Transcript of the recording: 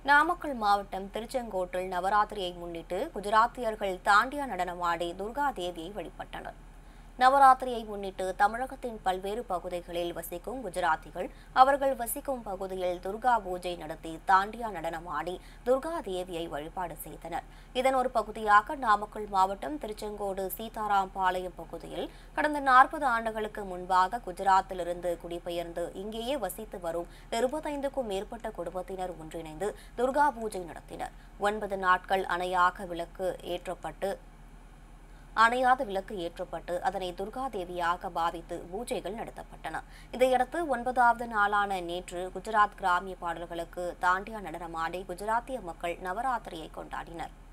நாமக்கல் மாவட்டம் திருச்செங்கோட்டில் நவராத்திரியை முன்னிட்டு குஜராத்தியர்கள் தாண்டியா நடனமாடி துர்கா தேவியை வழிபட்டனர் நவராத்திரியை முன்னிட்டு தமிழகத்தின் பல்வேறு பகுதிகளில் வசிக்கும் குஜராத்திகள் அவர்கள் வசிக்கும் பகுதியில் துர்கா பூஜை நடத்தி தாண்டியா நடனமாடி துர்கா தேவியை வழிபாடு செய்தனர் இதன் ஒரு பகுதியாக நாமக்கல் மாவட்டம் திருச்செங்கோடு சீதாராம் பாளையம் பகுதியில் கடந்த நாற்பது ஆண்டுகளுக்கு முன்பாக குஜராத்திலிருந்து குடிபெயர்ந்து இங்கேயே வசித்து வரும் இருபத்தைந்துக்கும் மேற்பட்ட குடும்பத்தினர் ஒன்றிணைந்து துர்கா பூஜை நடத்தினர் ஒன்பது நாட்கள் அணையாக விளக்கு ஏற்றப்பட்டு அணையாத விளக்கு ஏற்றப்பட்டு அதனை துர்கா தேவியாக பாவித்து பூஜைகள் நடத்தப்பட்டன இதையடுத்து ஒன்பதாவது நாளான நேற்று குஜராத் கிராமிய பாடல்களுக்கு தாண்டியா நடனமாடி குஜராத்திய மக்கள் நவராத்திரியை கொண்டாடினர்